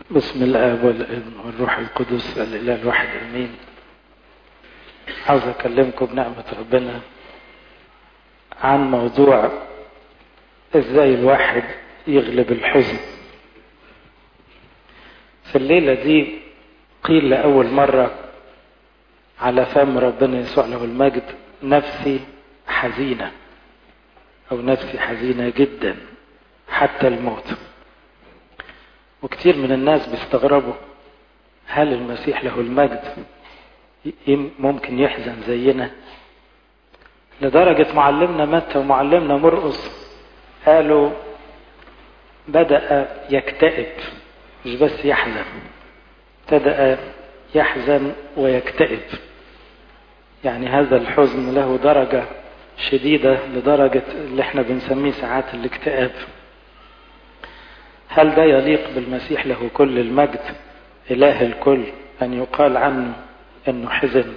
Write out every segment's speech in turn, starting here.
بسم الآب والابن والروح القدس الإله الواحد أمين عاوز أكلمكم بنعمة ربنا عن موضوع إزاي الواحد يغلب الحزن في الليلة دي قيل لأول مرة على فم ربنا يسوع له المجد نفسي حزينة أو نفسي حزينة جدا حتى الموت وكتير من الناس بيستغربوا هل المسيح له المجد ممكن يحزن زينا لدرجة معلمنا متى ومعلمنا مرقص قالوا بدأ يكتئب مش بس يحزن ابتدأ يحزن ويكتئب يعني هذا الحزن له درجة شديدة لدرجة اللي احنا بنسميه ساعات الاكتئاب هل ده يليق بالمسيح له كل المجد إله الكل أن يقال عنه أنه حزن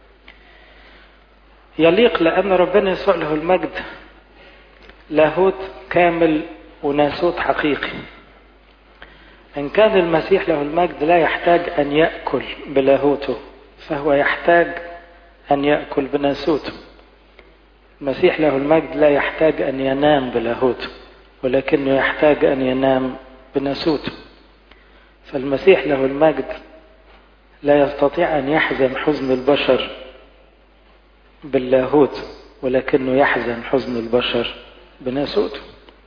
يليق لأن ربنا يسوع له المجد لاهوت كامل وناسوت حقيقي إن كان المسيح له المجد لا يحتاج أن يأكل بلاهوته فهو يحتاج أن يأكل بناسوته المسيح له المجد لا يحتاج أن ينام بلاهوته ولكنه يحتاج أن ينام بناسوته فالمسيح له المجد لا يستطيع أن يحزن حزن البشر باللاهوت ولكنه يحزن حزن البشر بناسوته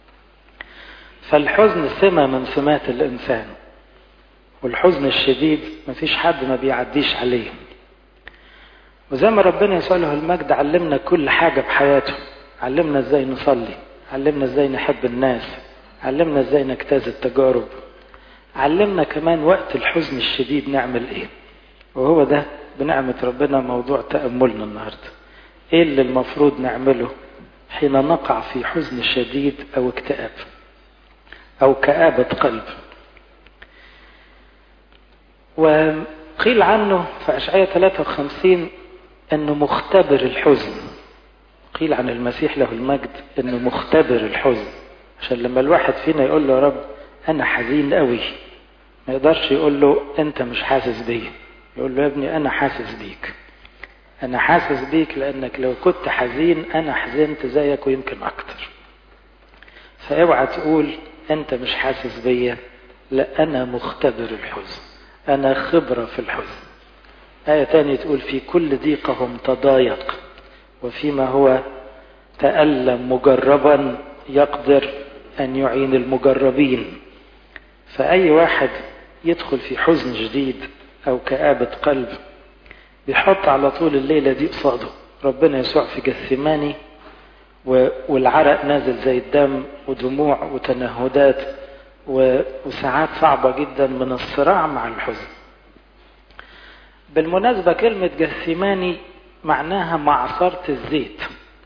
فالحزن سمة من سمات الإنسان والحزن الشديد مفيش حد ما بيعديش عليه وزي ما ربنا يسوع له المجد علمنا كل حاجة بحياته علمنا ازاي نصلي علمنا ازاي نحب الناس علمنا ازاي نجتاز التجارب علمنا كمان وقت الحزن الشديد نعمل ايه وهو ده بنعمة ربنا موضوع تأملنا النهاردة ايه اللي المفروض نعمله حين نقع في حزن شديد او اكتئاب او كآبة قلب وقيل عنه في أشعية 53 انه مختبر الحزن قيل عن المسيح له المجد انه مختبر الحزن عشان لما الواحد فينا يقول له يا رب انا حزين قوي ما يقدرش يقول له انت مش حاسس بيا يقول له يا ابني انا حاسس بيك انا حاسس بيك لانك لو كنت حزين انا حزنت زيك ويمكن اكتر فاوعى تقول انت مش حاسس بيا لا انا مختبر الحزن انا خبرة في الحزن آية تانية تقول في كل ضيقهم تضايق وفيما هو تألم مجربا يقدر أن يعين المجربين فأي واحد يدخل في حزن جديد أو كآبة قلب بيحط على طول الليلة دي قصاده ربنا يسوع في جثماني والعرق نازل زي الدم ودموع وتنهدات وساعات صعبة جدا من الصراع مع الحزن بالمناسبة كلمة جثماني معناها معصرة الزيت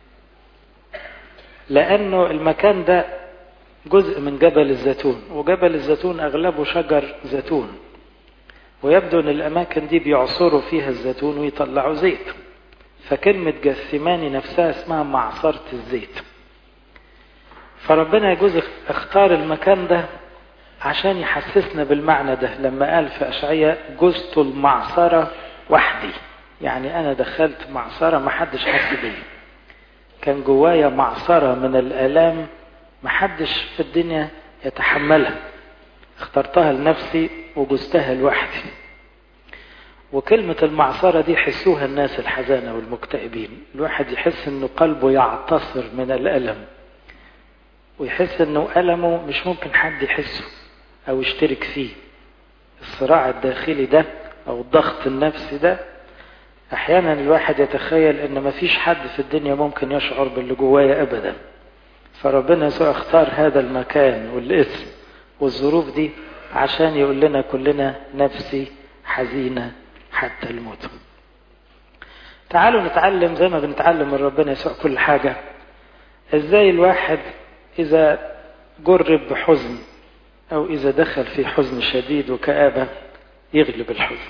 لأنه المكان ده جزء من جبل الزيتون وجبل الزيتون أغلبه شجر زيتون ويبدو أن الأماكن دي بيعصروا فيها الزيتون ويطلعوا زيت فكلمة جثماني نفسها اسمها معصرة الزيت فربنا يجوز اختار المكان ده عشان يحسسنا بالمعنى ده لما قال في أشعية جزت المعصرة وحدي يعني أنا دخلت معصرة ما حدش حس بيا كان جوايا معصرة من الآلام ما حدش في الدنيا يتحملها اخترتها لنفسي وجزتها لوحدي وكلمة المعصرة دي حسوها الناس الحزانة والمكتئبين الواحد يحس انه قلبه يعتصر من الألم ويحس انه ألمه مش ممكن حد يحسه او يشترك فيه الصراع الداخلي ده او الضغط النفسي ده احيانا الواحد يتخيل ان مفيش حد في الدنيا ممكن يشعر باللي جوايا ابدا فربنا يسوع اختار هذا المكان والاسم والظروف دي عشان يقول لنا كلنا نفسي حزينة حتى الموت تعالوا نتعلم زي ما بنتعلم من ربنا يسوع كل حاجة ازاي الواحد اذا جرب بحزن او اذا دخل في حزن شديد وكآبة يغلب الحزن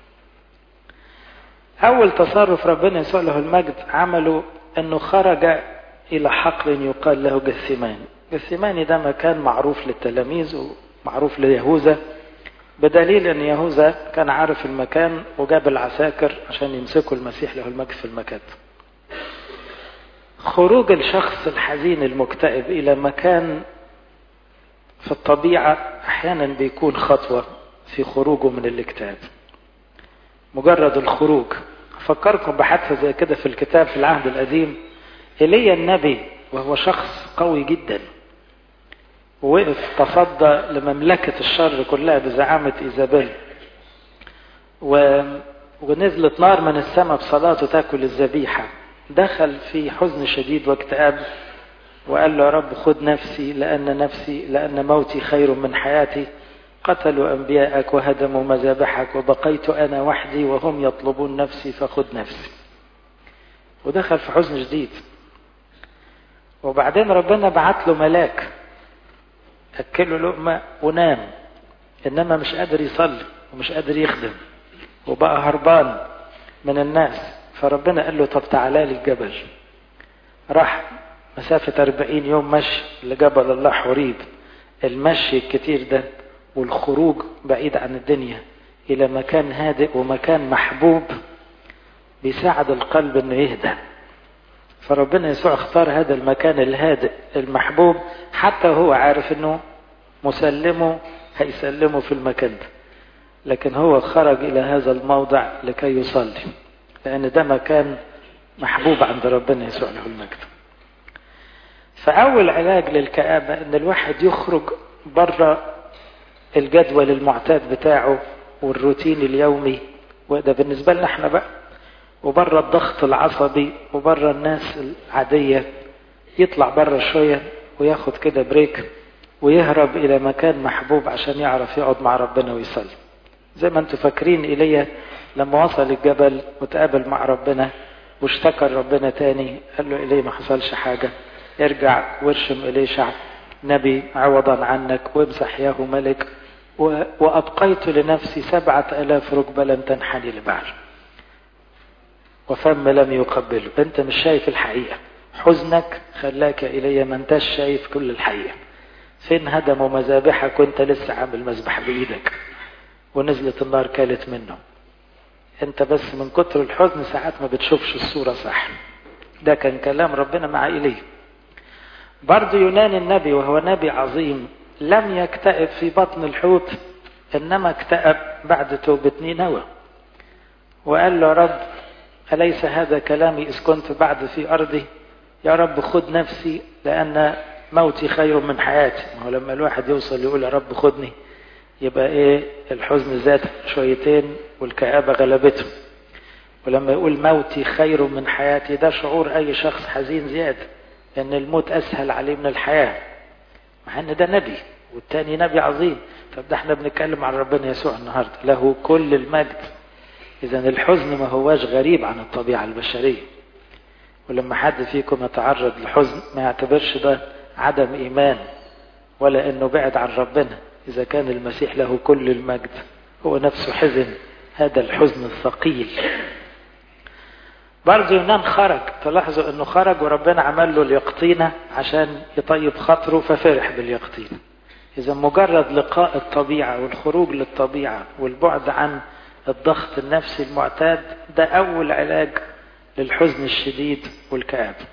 اول تصرف ربنا يسوع له المجد عمله انه خرج الى حقل يقال له جثمان جثماني ده مكان معروف للتلاميذ ومعروف ليهوذا بدليل ان يهوذا كان عارف المكان وجاب العساكر عشان يمسكوا المسيح له المجد في المكان خروج الشخص الحزين المكتئب الى مكان في الطبيعة احيانا بيكون خطوة في خروجه من الاكتئاب مجرد الخروج فكركم بحادثة زي كده في الكتاب في العهد القديم ايليا النبي وهو شخص قوي جدا ووقف تصدى لمملكة الشر كلها بزعامة إيزابيل و... ونزلت نار من السماء بصلاته تاكل الذبيحة دخل في حزن شديد واكتئاب وقال له يا رب خذ نفسي لأن نفسي لأن موتي خير من حياتي قتلوا أنبياءك وهدموا مذابحك وبقيت أنا وحدي وهم يطلبون نفسي فخذ نفسي ودخل في حزن شديد وبعدين ربنا بعت له ملاك أكله لقمة ونام إنما مش قادر يصلي ومش قادر يخدم وبقى هربان من الناس فربنا قال له طب تعالى لي الجبل راح مسافة 40 يوم مشي لجبل الله حريب المشي الكتير ده والخروج بعيد عن الدنيا إلى مكان هادئ ومكان محبوب بيساعد القلب إنه يهدى فربنا يسوع اختار هذا المكان الهادئ المحبوب حتى هو عارف انه مسلمه هيسلمه في المكان ده لكن هو خرج الى هذا الموضع لكي يصلي لان ده مكان محبوب عند ربنا يسوع له المجد فاول علاج للكآبة ان الواحد يخرج بره الجدول المعتاد بتاعه والروتين اليومي وده بالنسبة لنا احنا بقى وبره الضغط العصبي وبره الناس العادية يطلع بره شوية وياخد كده بريك ويهرب إلى مكان محبوب عشان يعرف يقعد مع ربنا ويصلي زي ما انتم فاكرين إيليا لما وصل الجبل وتقابل مع ربنا واشتكى ربنا تاني قال له إليه ما حصلش حاجة ارجع وارشم إليشع نبي عوضا عنك وامسح ياه ملك وأبقيت لنفسي سبعة ألاف ركبة لم تنحني لبعل وفم لم يقبله انت مش شايف الحقيقة حزنك خلاك إلي ما انتش شايف كل الحقيقة فين هدموا مذابحك وانت لسه عامل مذبح بإيدك ونزلت النار كالت منه انت بس من كتر الحزن ساعات ما بتشوفش الصورة صح ده كان كلام ربنا مع إليه برضه يونان النبي وهو نبي عظيم لم يكتئب في بطن الحوت إنما اكتئب بعد توبة نينوى وقال له رب أليس هذا كلامي إذ كنت بعد في أرضي يا رب خذ نفسي لأن موتي خير من حياتي ما هو لما الواحد يوصل يقول يا رب خذني يبقى إيه الحزن زاد شويتين والكآبة غلبته ولما يقول موتي خير من حياتي ده شعور أي شخص حزين زيادة لأن الموت أسهل عليه من الحياة مع أن ده نبي والتاني نبي عظيم طب ده احنا بنتكلم عن ربنا يسوع النهارده له كل المجد إذا الحزن ما هواش غريب عن الطبيعة البشرية ولما حد فيكم يتعرض لحزن ما يعتبرش ده عدم إيمان ولا إنه بعد عن ربنا إذا كان المسيح له كل المجد هو نفسه حزن هذا الحزن الثقيل برضه يونان خرج تلاحظوا انه خرج وربنا عمل له اليقطينة عشان يطيب خاطره ففرح باليقطينة اذا مجرد لقاء الطبيعة والخروج للطبيعة والبعد عن الضغط النفسي المعتاد ده اول علاج للحزن الشديد والكآبة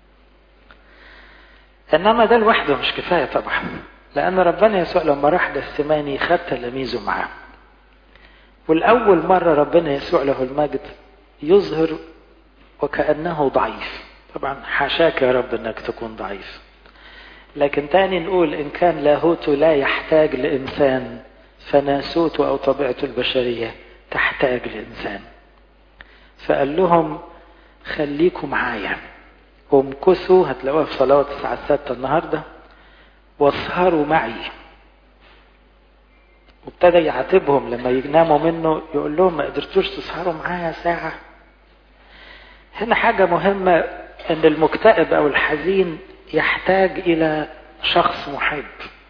انما ده لوحده مش كفاية طبعا لان ربنا يسوع لما راح جثماني خد تلاميذه معاه والاول مرة ربنا يسوع له المجد يظهر وكأنه ضعيف طبعا حاشاك يا رب انك تكون ضعيف لكن تاني نقول ان كان لاهوته لا يحتاج لانسان فناسوته او طبيعته البشرية تحتاج لانسان فقال لهم خليكم معايا وامكثوا هتلاقوها في صلوات الساعة السادسة النهاردة واسهروا معي وابتدى يعاتبهم لما يناموا منه يقول لهم ما قدرتوش تسهروا معايا ساعة هنا حاجة مهمة ان المكتئب او الحزين يحتاج الى شخص محب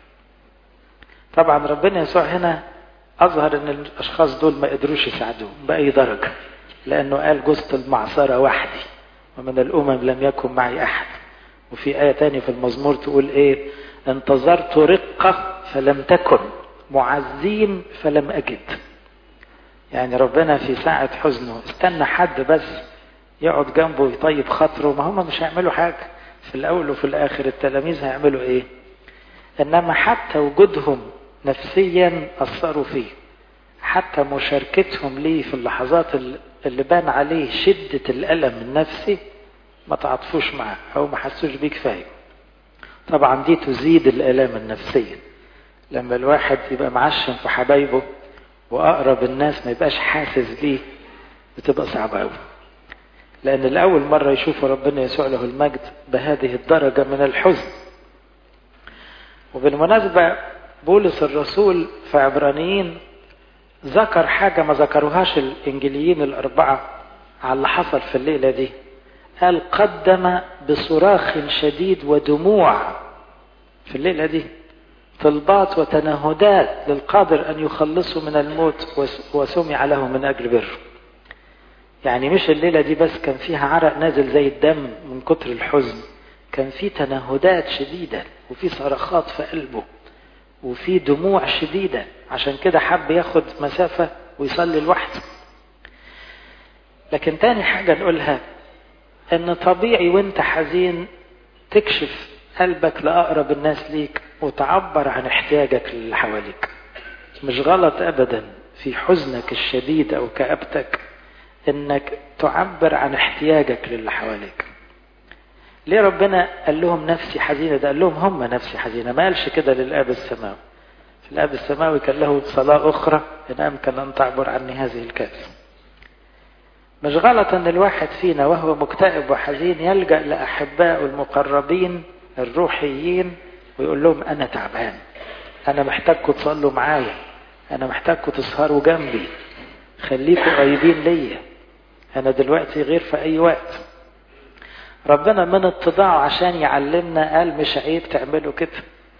طبعا ربنا يسوع هنا اظهر ان الاشخاص دول ما قدروش يساعدوه باي درجة لانه قال جزت المعصرة وحدي ومن الامم لم يكن معي احد وفي آية تانية في المزمور تقول ايه انتظرت رقة فلم تكن معزين فلم أجد يعني ربنا في ساعة حزنه استنى حد بس يقعد جنبه يطيب خاطره ما هم مش هيعملوا حاجة في الأول وفي الآخر التلاميذ هيعملوا إيه إنما حتى وجودهم نفسيا أثروا فيه حتى مشاركتهم ليه في اللحظات اللي بان عليه شدة الألم النفسي ما تعاطفوش معاه أو ما حسوش بيه كفاية طبعا دي تزيد الآلام النفسية لما الواحد يبقى معشم في حبايبه وأقرب الناس ما يبقاش حاسس بيه بتبقى صعبة أوي لأن الأول مرة يشوف ربنا يسوع له المجد بهذه الدرجة من الحزن وبالمناسبة بولس الرسول في عبرانيين ذكر حاجة ما ذكروهاش الإنجليين الأربعة على اللي حصل في الليلة دي قال قدم بصراخ شديد ودموع في الليلة دي طلبات وتنهدات للقادر أن يخلصه من الموت وسمع له من أجل بره يعني مش الليلة دي بس كان فيها عرق نازل زي الدم من كتر الحزن كان في تنهدات شديدة وفي صرخات في قلبه وفي دموع شديدة عشان كده حب ياخد مسافة ويصلي لوحده لكن تاني حاجة نقولها ان طبيعي وانت حزين تكشف قلبك لأقرب الناس ليك وتعبر عن احتياجك للي حواليك مش غلط ابدا في حزنك الشديد او كآبتك انك تعبر عن احتياجك للي حواليك ليه ربنا قال لهم نفسي حزينة ده قال لهم هم نفسي حزينة ما قالش كده للآب السماوي في الآب السماوي كان له صلاة أخرى إن أمكن أن تعبر عني هذه الكأس مش غلط أن الواحد فينا وهو مكتئب وحزين يلجأ لأحبائه المقربين الروحيين ويقول لهم أنا تعبان أنا محتاجكم تصلوا معايا أنا محتاجكم تسهروا جنبي خليكم قريبين ليا أنا دلوقتي غير في أي وقت ربنا من اتضاعه عشان يعلمنا قال مش عيب تعملوا كده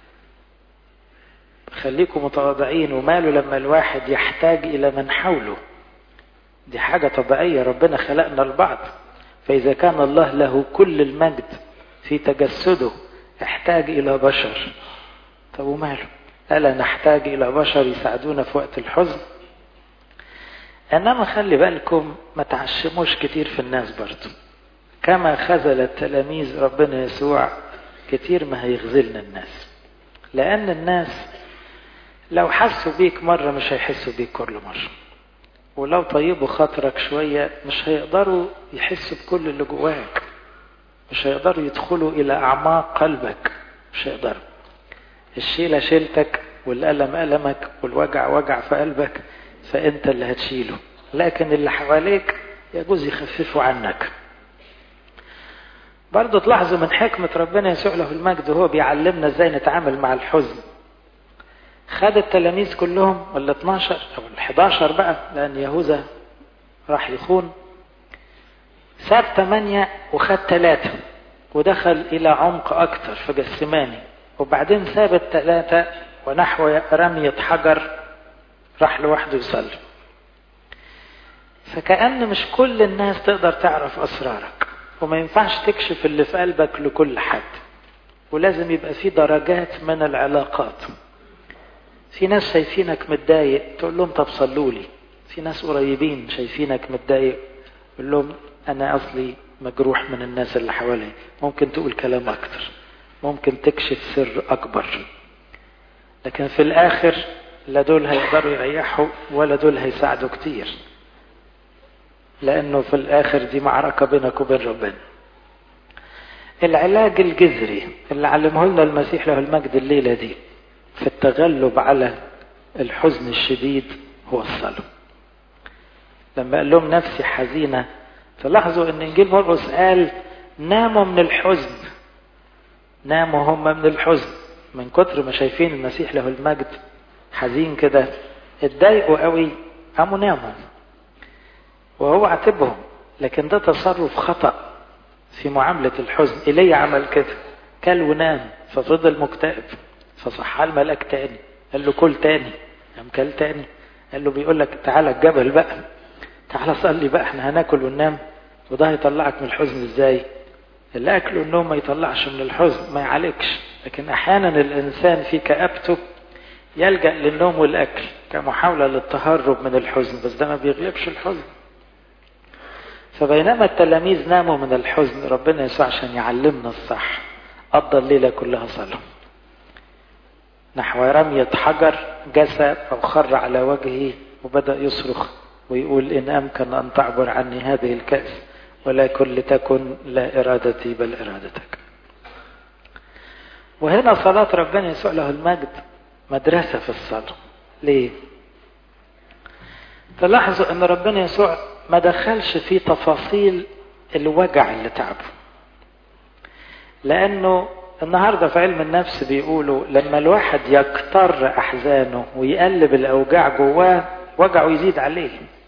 خليكم متواضعين وماله لما الواحد يحتاج إلى من حوله دي حاجة طبيعية ربنا خلقنا البعض فإذا كان الله له كل المجد في تجسده احتاج إلى بشر طب وماله ألا نحتاج إلى بشر يساعدونا في وقت الحزن إنما خلي بالكم ما تعشموش كتير في الناس برضه كما خذل التلاميذ ربنا يسوع كتير ما هيخذلنا الناس لأن الناس لو حسوا بيك مرة مش هيحسوا بيك كل مرة ولو طيبوا خاطرك شوية مش هيقدروا يحسوا بكل اللي جواك مش هيقدروا يدخلوا إلى أعماق قلبك مش هيقدروا الشيلة شيلتك والألم ألمك والوجع وجع في قلبك فأنت اللي هتشيله لكن اللي حواليك يجوز يخففوا عنك برضه تلاحظوا من حكمة ربنا يسوع له المجد وهو بيعلمنا ازاي نتعامل مع الحزن خد التلاميذ كلهم ولا 12 او ال 11 بقى لان يهوذا راح يخون ساب ثمانية وخد ثلاثة ودخل إلى عمق أكثر في جسماني وبعدين ساب الثلاثة ونحو رمية حجر راح لوحده يصلي فكأن مش كل الناس تقدر تعرف أسرارك وما ينفعش تكشف اللي في قلبك لكل حد ولازم يبقى في درجات من العلاقات في ناس شايفينك متضايق تقول لهم طب صلوا لي في ناس قريبين شايفينك متضايق قول لهم انا اصلي مجروح من الناس اللي حواليا ممكن تقول كلام اكتر ممكن تكشف سر اكبر لكن في الاخر لا دول هيقدروا يريحوا ولا دول هيساعدوا كتير لانه في الاخر دي معركة بينك وبين ربنا العلاج الجذري اللي علمه لنا المسيح له المجد الليلة دي في التغلب على الحزن الشديد هو الصلاة لما قال لهم نفسي حزينة تلاحظوا ان انجيل مرقس قال ناموا من الحزن ناموا هم من الحزن من كتر ما شايفين المسيح له المجد حزين كده اتضايقوا قوي قاموا ناموا وهو عاتبهم لكن ده تصرف خطأ في معاملة الحزن إلي عمل كده كل ونام ففضل مكتئب فصحى الملاك تاني قال له كل تاني قام كل تاني قال له بيقول لك تعالى الجبل بقى تعالى صلي بقى احنا هناكل وننام وده هيطلعك من الحزن ازاي الاكل والنوم ما يطلعش من الحزن ما يعالجش لكن احيانا الانسان في كآبته يلجأ للنوم والأكل كمحاولة للتهرب من الحزن بس ده ما بيغلبش الحزن فبينما التلاميذ ناموا من الحزن ربنا يسوع عشان يعلمنا الصح قضى الليلة كلها صلاة نحو رمية حجر جسى أو خر على وجهه وبدأ يصرخ ويقول إن أمكن أن تعبر عني هذه الكأس ولكن لتكن لا إرادتي بل إرادتك وهنا صلاة ربنا يسوع له المجد مدرسة في الصلاة ليه؟ تلاحظوا أن ربنا يسوع ما دخلش في تفاصيل الوجع اللي تعبه لأنه النهارده في علم النفس بيقولوا لما الواحد يكتر أحزانه ويقلب الأوجاع جواه وجعه يزيد عليه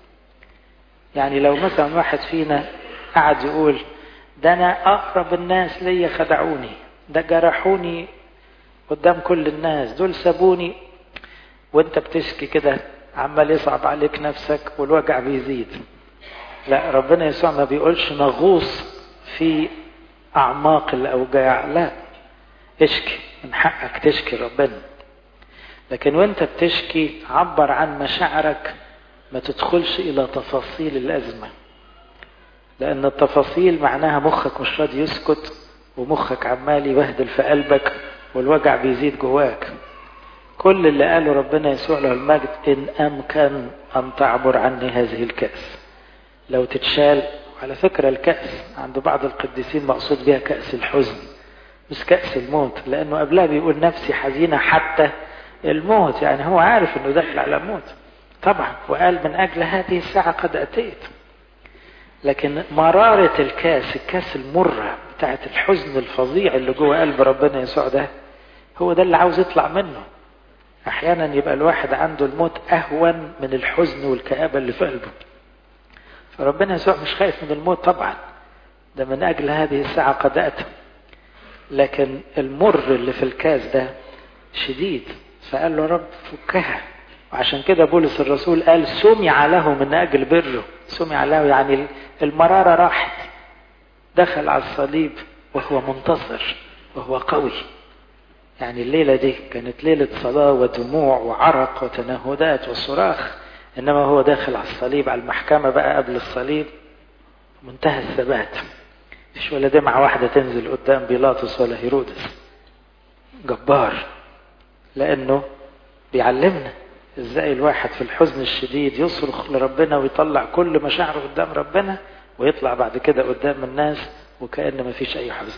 يعني لو مثلا واحد فينا قعد يقول ده أنا أقرب الناس ليا خدعوني ده جرحوني قدام كل الناس دول سابوني وانت بتشكي كده عمال يصعب عليك نفسك والوجع بيزيد لا ربنا يسوع ما بيقولش نغوص في أعماق الأوجاع لا اشكي من حقك تشكي ربنا لكن وانت بتشكي عبر عن مشاعرك ما تدخلش إلى تفاصيل الأزمة لأن التفاصيل معناها مخك مش راضي يسكت ومخك عمال يبهدل في قلبك والوجع بيزيد جواك كل اللي قاله ربنا يسوع له المجد إن أمكن أن تعبر عني هذه الكأس لو تتشال على فكرة الكأس عند بعض القديسين مقصود بها كأس الحزن مش كأس الموت لأنه قبلها بيقول نفسي حزينة حتى الموت يعني هو عارف أنه داخل على موت طبعا وقال من أجل هذه الساعة قد أتيت لكن مرارة الكاس الكاس المرة بتاعت الحزن الفظيع اللي جوه قلب ربنا يسوع ده هو ده اللي عاوز يطلع منه أحيانا يبقى الواحد عنده الموت أهون من الحزن والكآبة اللي في قلبه فربنا يسوع مش خايف من الموت طبعا ده من أجل هذه الساعة قد أتى لكن المر اللي في الكاس ده شديد فقال له رب فكها وعشان كده بولس الرسول قال سمع له من أجل بره سمع له يعني المرارة راحت دخل على الصليب وهو منتصر وهو قوي يعني الليلة دي كانت ليلة صلاة ودموع وعرق وتنهدات وصراخ إنما هو داخل على الصليب على المحكمة بقى قبل الصليب منتهى الثبات مش ولا دمعة واحدة تنزل قدام بيلاطس ولا هيرودس جبار لأنه بيعلمنا ازاي الواحد في الحزن الشديد يصرخ لربنا ويطلع كل مشاعره قدام ربنا ويطلع بعد كده قدام الناس وكأن ما فيش أي حزن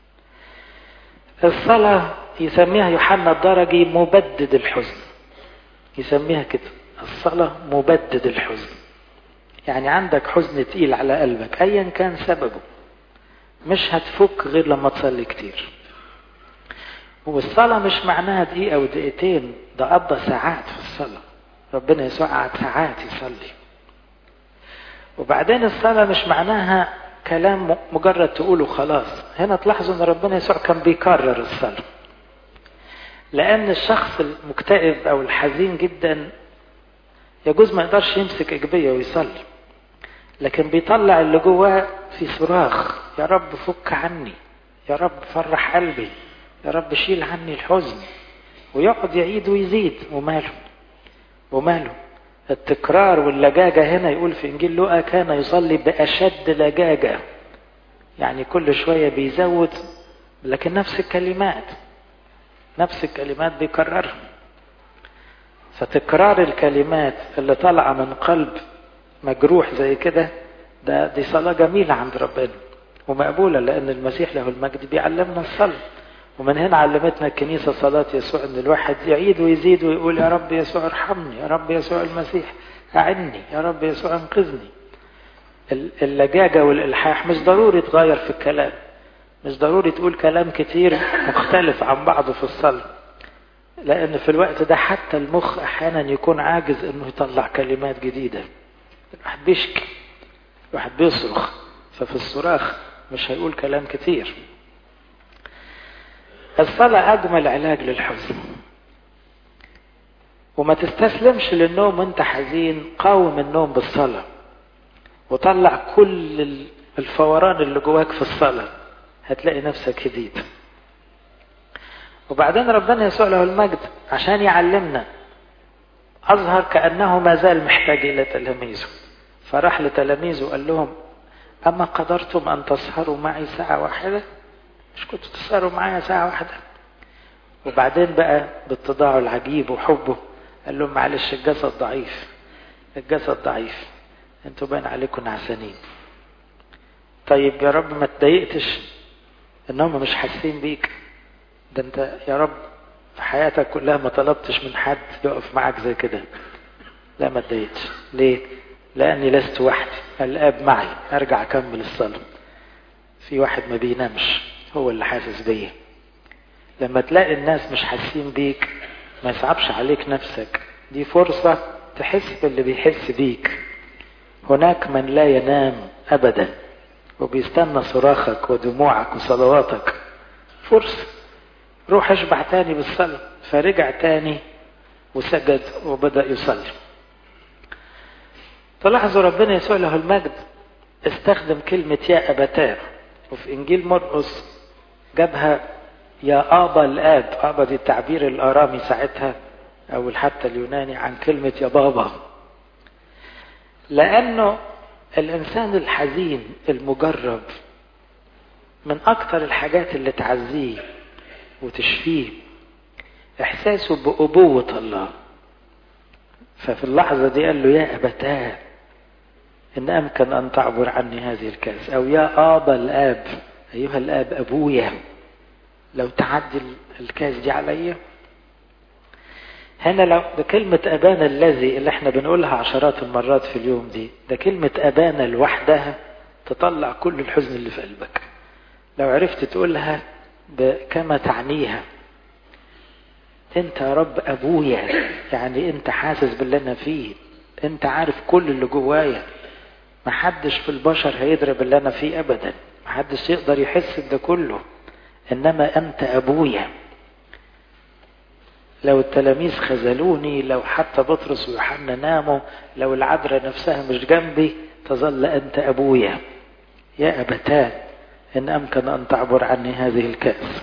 الصلاة يسميها يوحنا الدرجي مبدد الحزن يسميها كده الصلاة مبدد الحزن يعني عندك حزن تقيل على قلبك أيا كان سببه مش هتفك غير لما تصلي كتير والصلاة مش معناها دقيقة أو دقيقتين ده قضى ساعات في الصلاة ربنا يسوع قعد ساعات يصلي وبعدين الصلاة مش معناها كلام مجرد تقوله خلاص هنا تلاحظوا ان ربنا يسوع كان بيكرر الصلاة لأن الشخص المكتئب أو الحزين جدا يجوز ما يقدرش يمسك إجبية ويصلي لكن بيطلع اللي جواه في صراخ يا رب فك عني يا رب فرح قلبي يا رب شيل عني الحزن ويقعد يعيد ويزيد وماله وماله التكرار واللجاجة هنا يقول في إنجيل لوقا كان يصلي بأشد لجاجة يعني كل شوية بيزود لكن نفس الكلمات نفس الكلمات بيكررها فتكرار الكلمات اللي طالعة من قلب مجروح زي كده ده دي صلاة جميلة عند ربنا ومقبولة لأن المسيح له المجد بيعلمنا الصلاة ومن هنا علمتنا الكنيسة صلاة يسوع أن الواحد يعيد ويزيد ويقول يا رب يسوع ارحمني يا رب يسوع المسيح أعني يا رب يسوع انقذني اللجاجة والإلحاح مش ضروري تغير في الكلام مش ضروري تقول كلام كتير مختلف عن بعضه في الصلاة لأن في الوقت ده حتى المخ أحيانا يكون عاجز إنه يطلع كلمات جديدة الواحد بيشكي الواحد بيصرخ ففي الصراخ مش هيقول كلام كتير الصلاة أجمل علاج للحزن وما تستسلمش للنوم وانت حزين قاوم النوم بالصلاة وطلع كل الفوران اللي جواك في الصلاة هتلاقي نفسك هديت وبعدين ربنا يسوع له المجد عشان يعلمنا أظهر كأنه ما زال محتاج إلى تلاميذه فراح لتلاميذه وقال لهم أما قدرتم أن تسهروا معي ساعة واحدة مش كنتوا تسهروا معايا ساعة واحدة وبعدين بقى باتضاعه العجيب وحبه قال لهم معلش الجسد ضعيف الجسد ضعيف انتوا باين عليكم نعسانين طيب يا رب ما تضايقتش ان هم مش حاسين بيك ده انت يا رب في حياتك كلها ما طلبتش من حد يقف معاك زي كده لا ما اتضايقتش ليه لاني لست وحدي الاب معي ارجع اكمل الصلاه في واحد ما بينامش هو اللي حاسس بيا لما تلاقي الناس مش حاسين بيك ما يصعبش عليك نفسك دي فرصة تحس باللي بيحس بيك هناك من لا ينام أبدا وبيستنى صراخك ودموعك وصلواتك فرصة روح اشبع تاني بالصلاة فرجع تاني وسجد وبدأ يصلي تلاحظوا ربنا يسوع له المجد استخدم كلمة يا أبتاه وفي إنجيل مرقس جابها يا آبا الآب آبا دي التعبير الآرامي ساعتها أو حتى اليوناني عن كلمة يا بابا لأنه الإنسان الحزين المجرب من أكثر الحاجات اللي تعزيه وتشفيه إحساسه بأبوة الله ففي اللحظة دي قال له يا أبتاه إن أمكن أن تعبر عني هذه الكاس أو يا آبا الآب أيها الآب أبويا لو تعدي الكاس دي عليا هنا لو بكلمة أبانا الذي اللي احنا بنقولها عشرات المرات في اليوم دي ده كلمة أبانا لوحدها تطلع كل الحزن اللي في قلبك لو عرفت تقولها كما تعنيها انت يا رب ابويا يعني انت حاسس باللي انا فيه انت عارف كل اللي جوايا محدش في البشر هيضرب اللي انا فيه ابدا محدش يقدر يحس بده كله انما انت ابويا لو التلاميذ خذلوني لو حتى بطرس ويوحنا ناموا لو العذراء نفسها مش جنبي تظل انت ابويا يا ابتاه ان امكن ان تعبر عني هذه الكاس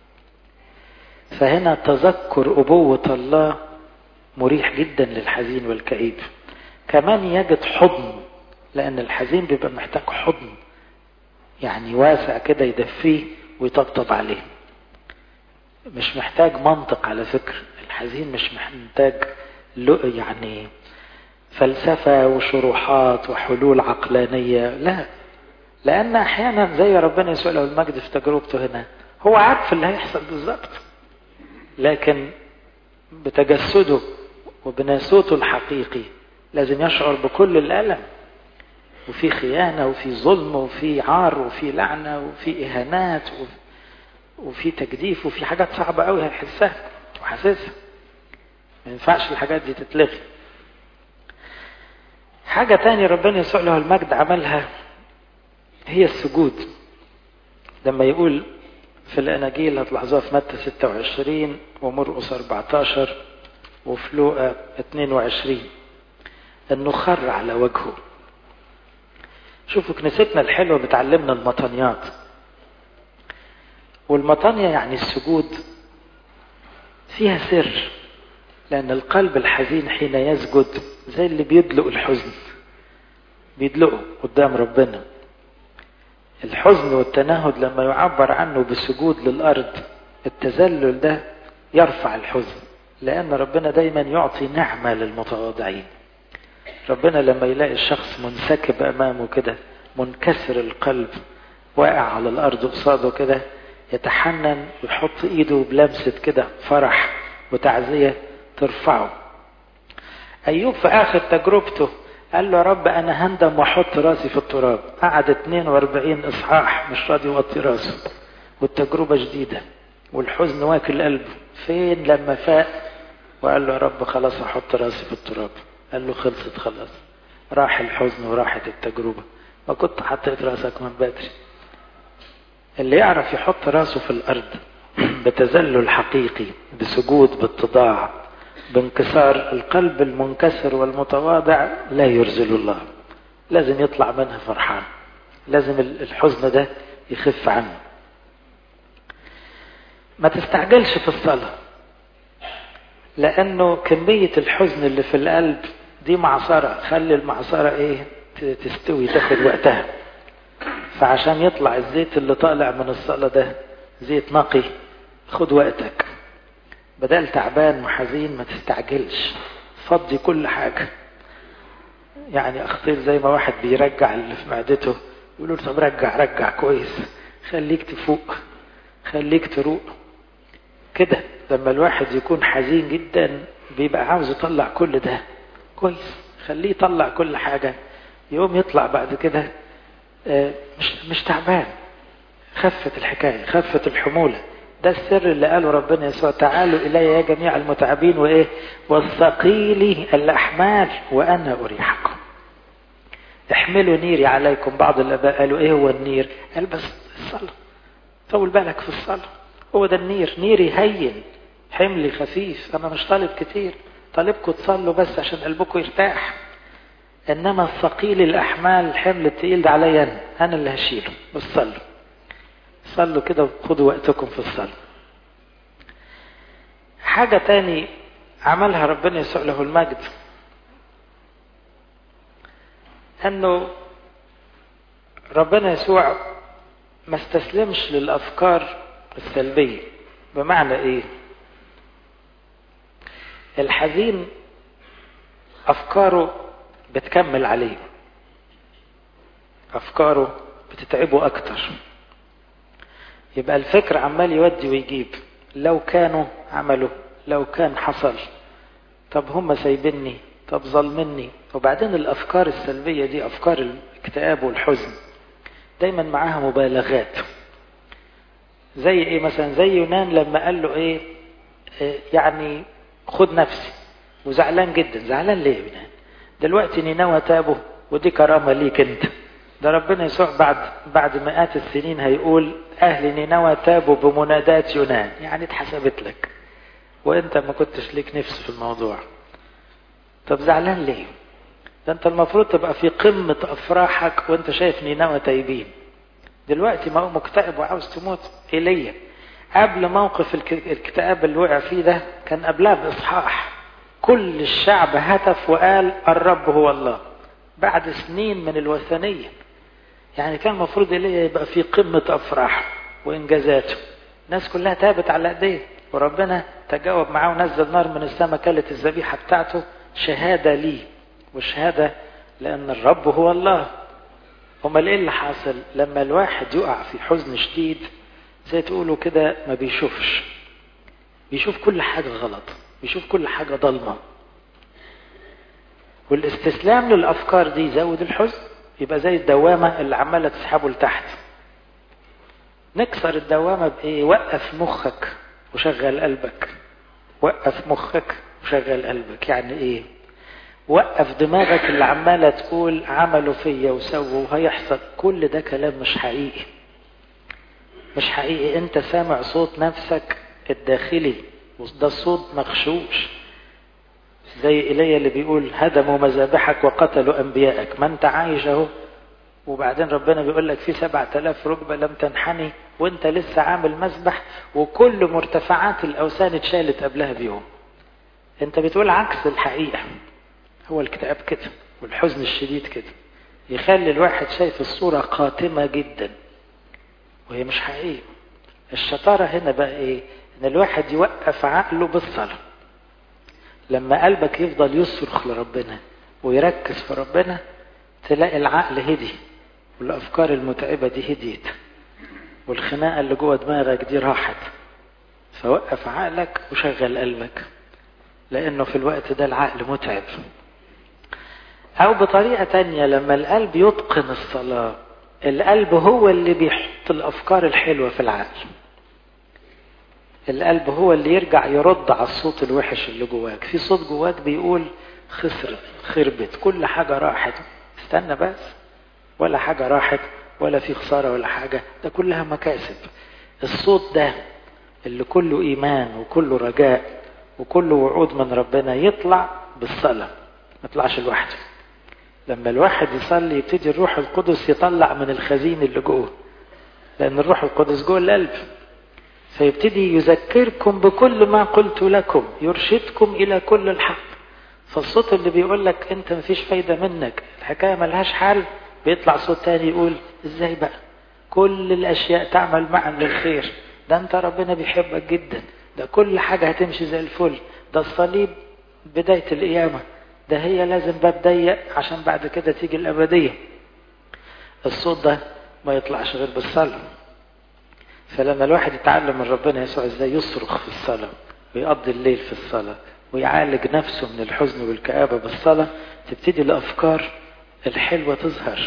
فهنا تذكر ابوه الله مريح جدا للحزين والكئيب كمان يجد حضن لان الحزين بيبقى محتاج حضن يعني واسع كده يدفيه ويطبطب عليه مش محتاج منطق على فكرة الحزين مش محتاج يعني فلسفة وشروحات وحلول عقلانية لا لأن أحيانا زي ربنا يسوع له المجد في تجربته هنا هو عارف اللي هيحصل بالظبط لكن بتجسده وبناسوته الحقيقي لازم يشعر بكل الألم وفي خيانة وفي ظلم وفي عار وفي لعنة وفي إهانات وفي تجديف وفي حاجات صعبة قوي هيحسها وحاسسها ما ينفعش الحاجات دي تتلغي حاجة تاني ربنا يسوع له المجد عملها هي السجود لما يقول في الأناجيل هتلاحظوها في متى 26 ومرقس 14 وفي لوقا 22 انه خر على وجهه شوفوا كنيستنا الحلوة بتعلمنا المطانيات والمطانية يعني السجود فيها سر لأن القلب الحزين حين يسجد زي اللي بيدلق الحزن بيدلقه قدام ربنا الحزن والتنهد لما يعبر عنه بالسجود للأرض التذلل ده يرفع الحزن لأن ربنا دايما يعطي نعمة للمتواضعين ربنا لما يلاقي الشخص منسكب أمامه كده منكسر القلب واقع على الأرض قصاده كده يتحنن ويحط إيده بلمسة كده فرح وتعزية ترفعه أيوب في آخر تجربته قال له يا رب أنا هندم وأحط راسي في التراب قعد 42 إصحاح مش راضي يوطي راسه والتجربة جديدة والحزن واكل قلبه فين لما فاق وقال له يا رب خلاص أحط راسي في التراب قال له خلصت خلاص راح الحزن وراحت التجربة ما كنت حطيت راسك من بدري اللي يعرف يحط راسه في الأرض بتذلل حقيقي بسجود باتضاع بانكسار القلب المنكسر والمتواضع لا يرزل الله لازم يطلع منها فرحان لازم الحزن ده يخف عنه ما تستعجلش في الصلاة لأنه كمية الحزن اللي في القلب دي معصرة خلي المعصرة ايه تستوي تاخد وقتها فعشان يطلع الزيت اللي طالع من الصلاة ده زيت نقي خد وقتك بدل تعبان وحزين ما تستعجلش فضي كل حاجة يعني اخطير زي ما واحد بيرجع اللي في معدته يقول له طب رجع رجع كويس خليك تفوق خليك تروق كده لما الواحد يكون حزين جدا بيبقى عاوز يطلع كل ده كويس خليه يطلع كل حاجة يقوم يطلع بعد كده مش مش تعبان خفت الحكاية خفت الحمولة ده السر اللي قاله ربنا يسوع تعالوا إلي يا جميع المتعبين وإيه والثقيل الأحمال وأنا أريحكم احملوا نيري عليكم بعض الآباء قالوا إيه هو النير قال بس الصلاة طول بالك في الصلاة هو ده النير نيري هين حملي خفيف أنا مش طالب كتير طالبكم تصلوا بس عشان قلبكم يرتاح إنما الثقيل الأحمال الحمل التقيل ده عليا أنا أنا اللي هشيله بس صلوا صلوا كده وخدوا وقتكم في الصلاة حاجة تاني عملها ربنا يسوع له المجد أنه ربنا يسوع ما استسلمش للأفكار السلبية بمعنى إيه الحزين أفكاره بتكمل عليه أفكاره بتتعبه أكتر يبقى الفكر عمال يودي ويجيب لو كانوا عملوا لو كان حصل طب هم سايبني طب ظلمني وبعدين الأفكار السلبية دي أفكار الاكتئاب والحزن دايما معاها مبالغات زي ايه مثلا زي يونان لما قال له ايه, إيه يعني خد نفسي وزعلان جدا زعلان ليه يونان دلوقتي نينوى تابوا ودي كرامة ليك انت ده ربنا يسوع بعد بعد مئات السنين هيقول اهل نينوى تابوا بمنادات يونان يعني اتحسبت لك وانت ما كنتش ليك نفس في الموضوع طب زعلان ليه ده انت المفروض تبقى في قمة افراحك وانت شايف نينوى تايبين دلوقتي ما هو مكتئب وعاوز تموت ايليا قبل موقف الكتاب اللي وقع فيه ده كان قبلها باصحاح كل الشعب هتف وقال الرب هو الله بعد سنين من الوثنية يعني كان المفروض ايليا يبقى في قمة افراحه وانجازاته الناس كلها تابت على ايديه وربنا تجاوب معاه ونزل نار من السماء كلت الذبيحة بتاعته شهادة ليه وشهادة لأن الرب هو الله امال ايه اللي حاصل لما الواحد يقع في حزن شديد زي تقولوا كده ما بيشوفش بيشوف كل حاجة غلط بيشوف كل حاجة ضلمة والاستسلام للأفكار دي يزود الحزن يبقى زي الدوامة اللي عمالة تسحبه لتحت نكسر الدوامة بإيه وقف مخك وشغل قلبك وقف مخك وشغل قلبك يعني إيه وقف دماغك اللي عمالة تقول عملوا فيا وسووا وهيحصل كل ده كلام مش حقيقي مش حقيقي انت سامع صوت نفسك الداخلي وده صوت مغشوش زي ايليا اللي بيقول هدموا مذابحك وقتلوا انبيائك ما انت عايش اهو وبعدين ربنا بيقول لك في سبعة آلاف ركبة لم تنحني وانت لسه عامل مسبح وكل مرتفعات الاوثان اتشالت قبلها بيوم انت بتقول عكس الحقيقة هو الكتاب كده والحزن الشديد كده يخلي الواحد شايف الصورة قاتمة جدا وهي مش حقيقية الشطارة هنا بقى ايه ان الواحد يوقف عقله بالصلاة لما قلبك يفضل يصرخ لربنا ويركز في ربنا تلاقي العقل هدي والافكار المتعبة دي هديت والخناقة اللي جوه دماغك دي راحت فوقف عقلك وشغل قلبك لانه في الوقت ده العقل متعب او بطريقة تانية لما القلب يتقن الصلاة القلب هو اللي بيحط الافكار الحلوة في العقل القلب هو اللي يرجع يرد على الصوت الوحش اللي جواك في صوت جواك بيقول خسرت خربت كل حاجة راحت استنى بس ولا حاجة راحت ولا في خسارة ولا حاجة ده كلها مكاسب الصوت ده اللي كله إيمان وكله رجاء وكله وعود من ربنا يطلع بالصلاة ما يطلعش لوحده لما الواحد يصلي يبتدي الروح القدس يطلع من الخزين اللي جوه لأن الروح القدس جوه القلب فيبتدي يذكركم بكل ما قلت لكم يرشدكم إلى كل الحق فالصوت اللي بيقول لك انت مفيش فايدة منك الحكاية ملهاش حل بيطلع صوت تاني يقول ازاي بقى كل الاشياء تعمل معا للخير ده انت ربنا بيحبك جدا ده كل حاجة هتمشي زي الفل ده الصليب بداية القيامة ده هي لازم باب ضيق عشان بعد كده تيجي الأبدية الصوت ده ما يطلعش غير بالصلاة فلما الواحد يتعلم من ربنا يسوع ازاي يصرخ في الصلاة ويقضي الليل في الصلاة ويعالج نفسه من الحزن والكآبة بالصلاة تبتدي الأفكار الحلوة تظهر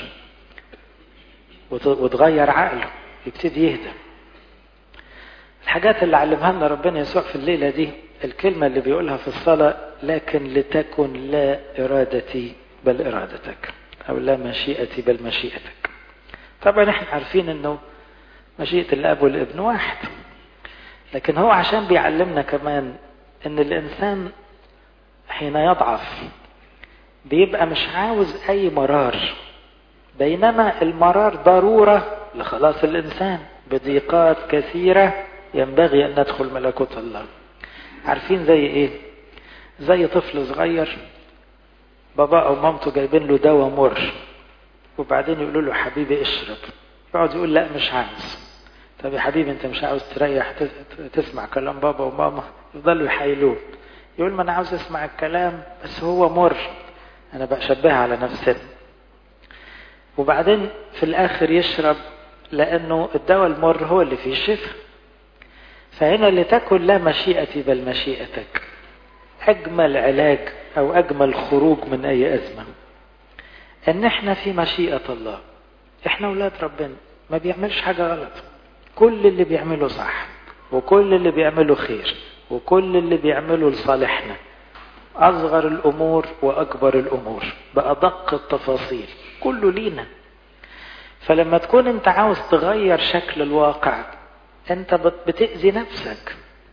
وتغير عقله يبتدي يهدى الحاجات اللي علمها لنا ربنا يسوع في الليلة دي الكلمة اللي بيقولها في الصلاة لكن لتكن لا إرادتي بل إرادتك أو لا مشيئتي بل مشيئتك طبعا احنا عارفين انه مشيئة الأب والابن واحد لكن هو عشان بيعلمنا كمان ان الإنسان حين يضعف بيبقى مش عاوز أي مرار بينما المرار ضرورة لخلاص الإنسان بضيقات كثيرة ينبغي أن ندخل ملكوت الله عارفين زي إيه زي طفل صغير بابا أو مامته جايبين له دواء مر وبعدين يقولوا له حبيبي اشرب يقعد يقول لا مش عاوز طب يا حبيبي انت مش عاوز تريح تسمع كلام بابا وماما يفضلوا يحايلوه يقول ما انا عاوز اسمع الكلام بس هو مر انا بشبهها على نفسنا وبعدين في الاخر يشرب لانه الدواء المر هو اللي فيه الشفاء فهنا لتكن لا مشيئتي بل مشيئتك اجمل علاج او اجمل خروج من اي ازمه ان احنا في مشيئه الله احنا اولاد ربنا ما بيعملش حاجه غلط كل اللي بيعمله صح وكل اللي بيعمله خير وكل اللي بيعمله لصالحنا أصغر الأمور وأكبر الأمور بأدق التفاصيل كله لينا فلما تكون أنت عاوز تغير شكل الواقع أنت بتأذي نفسك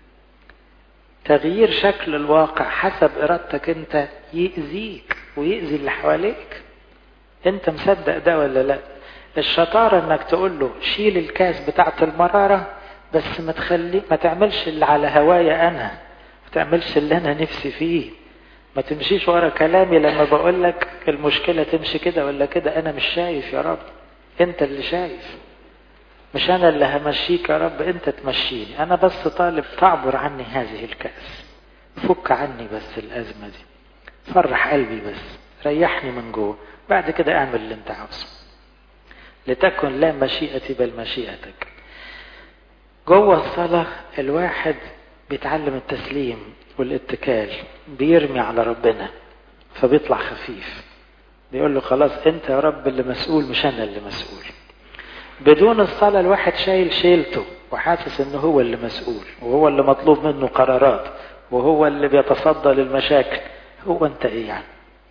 تغيير شكل الواقع حسب إرادتك أنت يأذيك ويأذي اللي حواليك أنت مصدق ده ولا لا الشطارة أنك تقول له شيل الكاس بتاعت المرارة بس ما تخلي ما تعملش اللي على هوايا أنا ما تعملش اللي أنا نفسي فيه ما تمشيش ورا كلامي لما بقول لك المشكلة تمشي كده ولا كده أنا مش شايف يا رب أنت اللي شايف مش أنا اللي همشيك يا رب أنت تمشيني أنا بس طالب تعبر عني هذه الكأس فك عني بس الأزمة دي فرح قلبي بس ريحني من جوه بعد كده اعمل اللي انت عاوزه لتكن لا مشيئتي بل مشيئتك جوه الصلاة الواحد بيتعلم التسليم والاتكال بيرمي على ربنا فبيطلع خفيف بيقول له خلاص انت يا رب اللي مسؤول مش انا اللي مسؤول بدون الصلاة الواحد شايل شيلته وحاسس انه هو اللي مسؤول وهو اللي مطلوب منه قرارات وهو اللي بيتصدى للمشاكل هو انت ايه يعني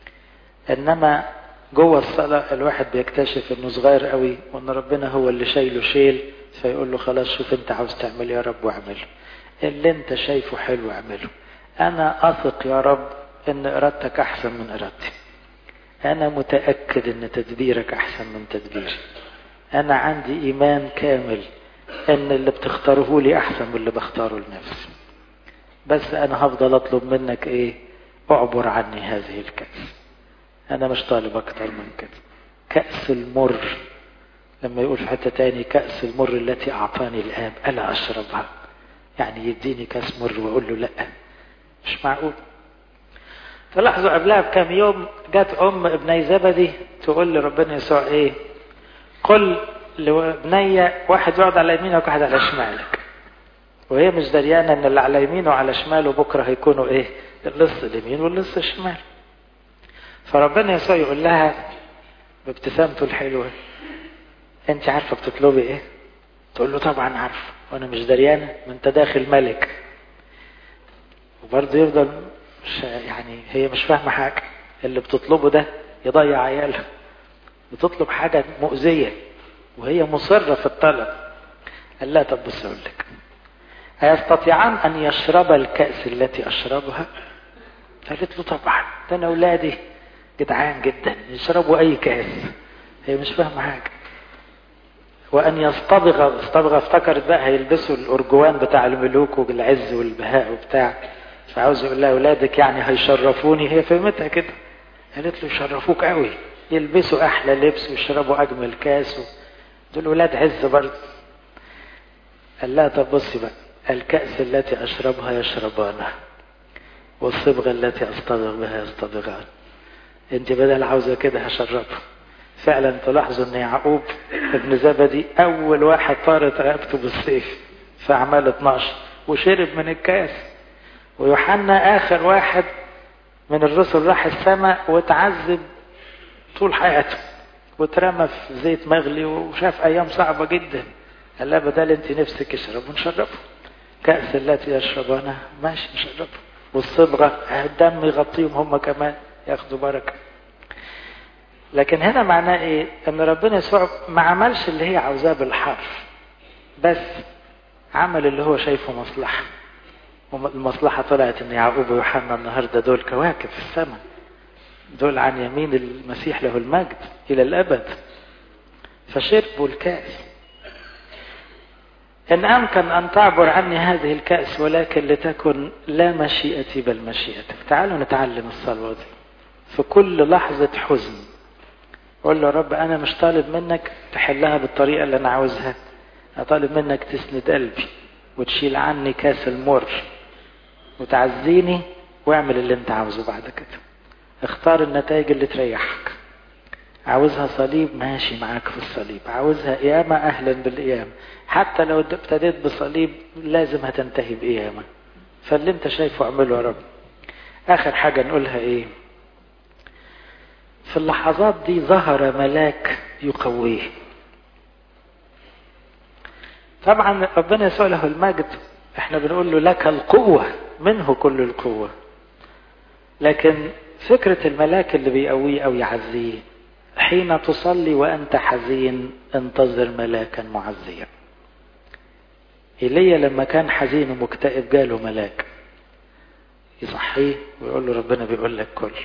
انما جوه الصلاة الواحد بيكتشف انه صغير قوي وان ربنا هو اللي شايله شيل فيقول له خلاص شوف انت عاوز تعمل يا رب واعمله اللي انت شايفه حلو اعمله انا اثق يا رب ان ارادتك احسن من ارادتي انا متأكد ان تدبيرك احسن من تدبيري انا عندي ايمان كامل ان اللي بتختاره لي احسن من اللي بختاره لنفسي بس انا هفضل اطلب منك ايه اعبر عني هذه الكأس انا مش طالب اكتر من كده كأس المر لما يقول في حتة تاني كأس المر التي اعطاني الاب الا اشربها يعني يديني كأس مر واقول له لا مش معقول فلاحظوا قبلها بكام يوم جت ام ابني زبدي تقول لربنا يسوع ايه قل لابني واحد يقعد على يمينك وواحد على شمالك وهي مش دريانه ان اللي على يمينه وعلى شماله بكره هيكونوا ايه اللص اليمين واللص الشمال فربنا يسوع يقول لها بابتسامته الحلوه انت عارفه بتطلبي ايه تقول له طبعا عارفه وانا مش دريانه ما انت داخل ملك وبرضه يفضل مش يعني هي مش فاهمه حاجه اللي بتطلبه ده يضيع عيالها بتطلب حاجه مؤذيه وهي مصره في الطلب قال لها طب بص اقول لك أيستطيعان أن يشرب الكأس التي أشربها؟ قالت له طبعا ده أنا أولادي جدعان جدا يشربوا أي كأس هي مش فاهمة حاجة وأن يصطبغ اصطبغ افتكرت بقى هيلبسوا الأرجوان بتاع الملوك والعز والبهاء وبتاع فعاوز يقول لها أولادك يعني هيشرفوني هي فهمتها كده قالت له يشرفوك قوي يلبسوا أحلى لبس ويشربوا أجمل كاس و... دول ولاد عز برضه قال لها طب بصي بقى الكأس التي أشربها يشربانها والصبغة التي أصطبغ بها يصطبغان انت بدل عاوزة كده هشربها فعلا تلاحظوا ان يعقوب ابن زبدي اول واحد طارت رقبته بالسيف في اعمال 12 وشرب من الكاس ويوحنا اخر واحد من الرسل راح السماء وتعذب طول حياته واترمى في زيت مغلي وشاف ايام صعبة جدا قال لها بدل انت نفسك اشرب ونشربه كأس التي يشربانها ماشي نشربه والصبغة الدم يغطيهم هم كمان ياخدوا بركة لكن هنا معناه ايه ان ربنا يسوع ما عملش اللي هي عاوزاه بالحرف بس عمل اللي هو شايفه مصلحة والمصلحة طلعت ان يعقوب ويوحنا النهاردة دول كواكب في السماء دول عن يمين المسيح له المجد الى الابد فشربوا الكأس إن أمكن أن تعبر عني هذه الكأس ولكن لتكن لا مشيئتي بل مشيئتك تعالوا نتعلم الصلوة دي في كل لحظة حزن قول له رب أنا مش طالب منك تحلها بالطريقة اللي أنا عاوزها أنا طالب منك تسند قلبي وتشيل عني كاس المر وتعزيني واعمل اللي انت عاوزه بعد كده اختار النتائج اللي تريحك عاوزها صليب ماشي معاك في الصليب عاوزها قيامة أهلا بالقيامة حتى لو ابتديت بصليب لازم هتنتهي بقيامة فاللي انت شايفه اعمله يا رب آخر حاجة نقولها ايه في اللحظات دي ظهر ملاك يقويه طبعا ربنا يسوع له المجد احنا بنقول له لك القوة منه كل القوة لكن فكرة الملاك اللي بيقويه أو يعزيه حين تصلي وأنت حزين انتظر ملاكا معزيا إيليا لما كان حزين ومكتئب جاله ملاك يصحيه ويقول له ربنا بيقول لك كل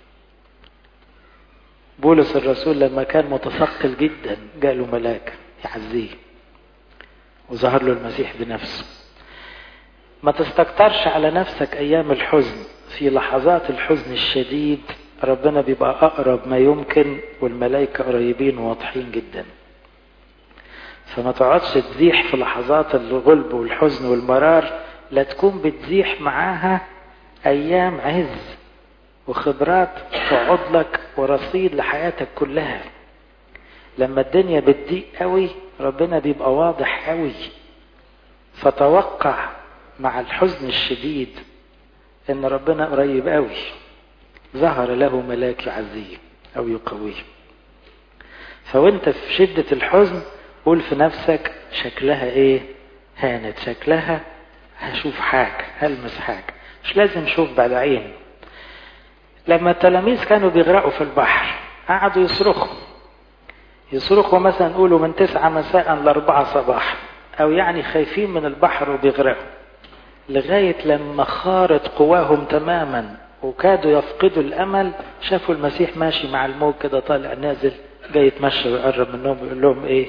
بولس الرسول لما كان متثقل جدا جاله ملاك يعزيه وظهر له المسيح بنفسه ما تستكترش على نفسك أيام الحزن في لحظات الحزن الشديد ربنا بيبقى أقرب ما يمكن والملائكة قريبين وواضحين جدا فما تقعدش تزيح في لحظات الغلب والحزن والمرار لا تكون بتزيح معاها أيام عز وخبرات تقعد لك ورصيد لحياتك كلها لما الدنيا بتضيق قوي ربنا بيبقى واضح قوي فتوقع مع الحزن الشديد ان ربنا قريب قوي ظهر له ملاك يعزيه او يقويه فوانت في شدة الحزن قول في نفسك شكلها ايه هانت شكلها هشوف حاجة هلمس حاجة مش لازم اشوف بعد عين لما التلاميذ كانوا بيغرقوا في البحر قعدوا يصرخوا يصرخوا مثلا نقولوا من تسعة مساء لأربعة صباحا أو يعني خايفين من البحر وبيغرقوا لغاية لما خارت قواهم تماما وكادوا يفقدوا الأمل شافوا المسيح ماشي مع الموج كده طالع نازل جاي يتمشى ويقرب منهم ويقول لهم إيه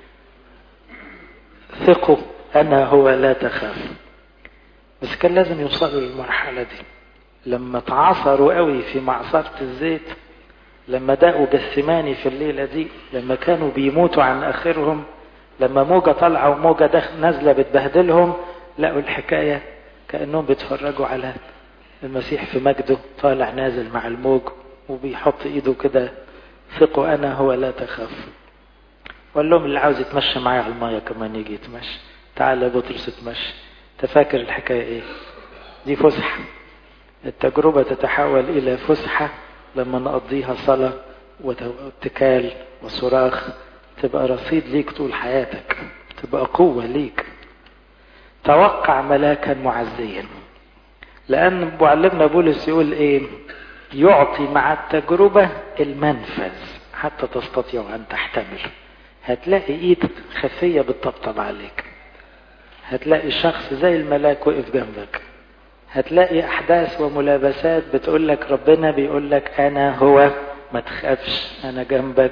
ثقوا أنا هو لا تخاف بس كان لازم يوصلوا للمرحلة دي لما تعصروا قوي في معصرة الزيت لما دقوا جسماني في الليلة دي لما كانوا بيموتوا عن آخرهم لما موجة طالعة وموجة داخل نازلة بتبهدلهم لقوا الحكاية كأنهم بيتفرجوا على المسيح في مجده طالع نازل مع الموج وبيحط ايده كده ثقوا انا هو لا تخاف وقال لهم اللي عاوز يتمشى معايا على المايه كمان يجي يتمشى تعال يا بطرس اتمشى تفاكر الحكايه ايه دي فسحه التجربه تتحول الى فسحه لما نقضيها صلاه واتكال وصراخ تبقى رصيد ليك طول حياتك تبقى قوه ليك توقع ملاكا معزيا لأن معلمنا بولس يقول إيه يعطي مع التجربة المنفذ حتى تستطيع أن تحتمل هتلاقي إيد خفية بتطبطب عليك هتلاقي شخص زي الملاك وقف جنبك هتلاقي أحداث وملابسات بتقول لك ربنا بيقول لك أنا هو ما تخافش أنا جنبك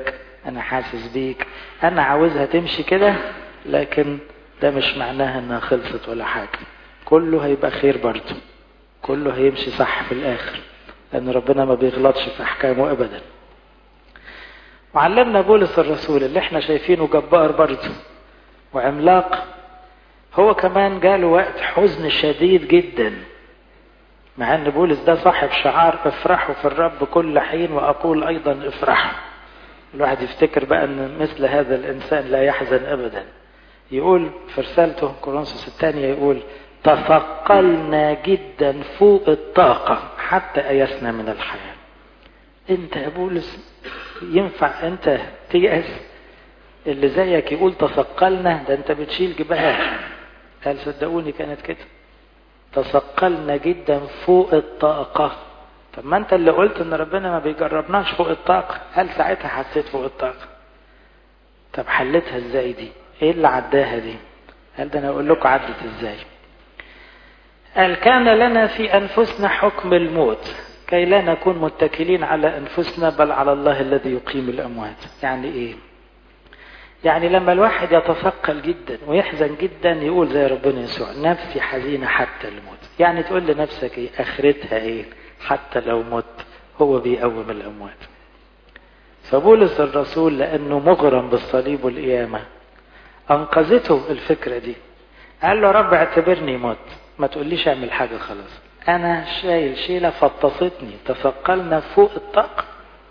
انا حاسس بيك انا عاوزها تمشي كده لكن ده مش معناها انها خلصت ولا حاجة كله هيبقى خير برضه كله هيمشي صح في الاخر لان ربنا ما بيغلطش في احكامه ابدا وعلمنا بولس الرسول اللي احنا شايفينه جبار برضه وعملاق هو كمان جاله وقت حزن شديد جدا مع ان بولس ده صاحب شعار افرحوا في الرب كل حين واقول ايضا افرحوا الواحد يفتكر بقى ان مثل هذا الانسان لا يحزن ابدا يقول في رسالته كورنثوس الثانية يقول تثقلنا جدا فوق الطاقة حتى أيسنا من الحياة انت يا بولس ينفع انت تيأس اللي زيك يقول تثقلنا ده انت بتشيل جبال قال صدقوني كانت كده تثقلنا جدا فوق الطاقة طب ما انت اللي قلت ان ربنا ما بيجربناش فوق الطاقة هل ساعتها حسيت فوق الطاقة طب حلتها ازاي دي ايه اللي عداها دي قال ده انا اقول لكم عدت ازاي قال كان لنا في انفسنا حكم الموت كي لا نكون متكلين على انفسنا بل على الله الذي يقيم الاموات يعني ايه يعني لما الواحد يتثقل جدا ويحزن جدا يقول زي ربنا يسوع نفسي حزينة حتى الموت يعني تقول لنفسك ايه اخرتها ايه حتى لو مت هو بيقوم الاموات فبولس الرسول لانه مغرم بالصليب والقيامه انقذته الفكره دي قال له رب اعتبرني مت ما تقوليش اعمل حاجه خلاص انا شايل شيله فطستني تثقلنا فوق الطاقه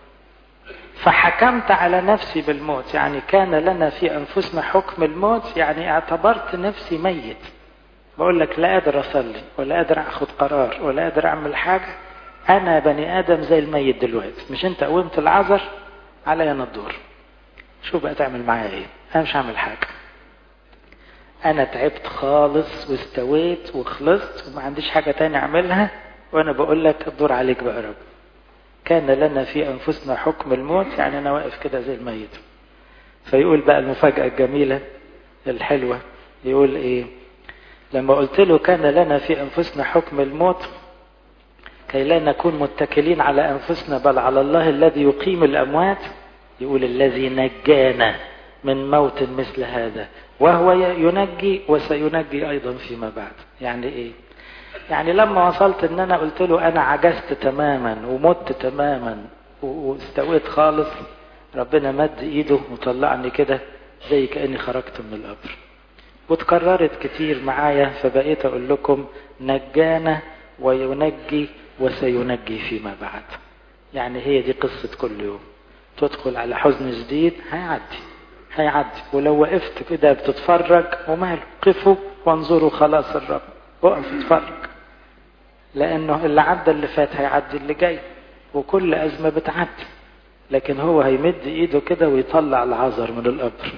فحكمت على نفسي بالموت يعني كان لنا في انفسنا حكم الموت يعني اعتبرت نفسي ميت بقول لك لا قادر اصلي ولا قادر اخد قرار ولا قادر اعمل حاجه انا بني ادم زي الميت دلوقتي مش انت قومت العذر عليا انا الدور شو بقى تعمل معايا ايه انا مش هعمل حاجه انا تعبت خالص واستويت وخلصت وما عنديش حاجه تاني اعملها وانا بقول لك الدور عليك بقى يا رب كان لنا في انفسنا حكم الموت يعني انا واقف كده زي الميت فيقول بقى المفاجاه الجميله الحلوه يقول ايه لما قلت له كان لنا في انفسنا حكم الموت كي لا نكون متكلين على انفسنا بل على الله الذي يقيم الاموات يقول الذي نجانا من موت مثل هذا وهو ينجي وسينجي ايضا فيما بعد يعني ايه يعني لما وصلت ان انا قلت له انا عجزت تماما ومت تماما واستويت خالص ربنا مد ايده وطلعني كده زي كاني خرجت من القبر وتكررت كتير معايا فبقيت اقول لكم نجانا وينجي وسينجي فيما بعد يعني هي دي قصة كل يوم تدخل على حزن جديد هيعدي هيعدي ولو وقفت كده بتتفرج وماله قفوا وانظروا خلاص الرب وقف اتفرج لانه اللي عدى اللي فات هيعدي اللي جاي وكل ازمه بتعدي لكن هو هيمد ايده كده ويطلع العذر من القبر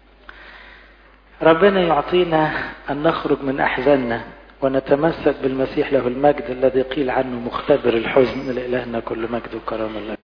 ربنا يعطينا ان نخرج من احزاننا ونتمسك بالمسيح له المجد الذي قيل عنه مختبر الحزن لإلهنا كل مجد وكرامه الله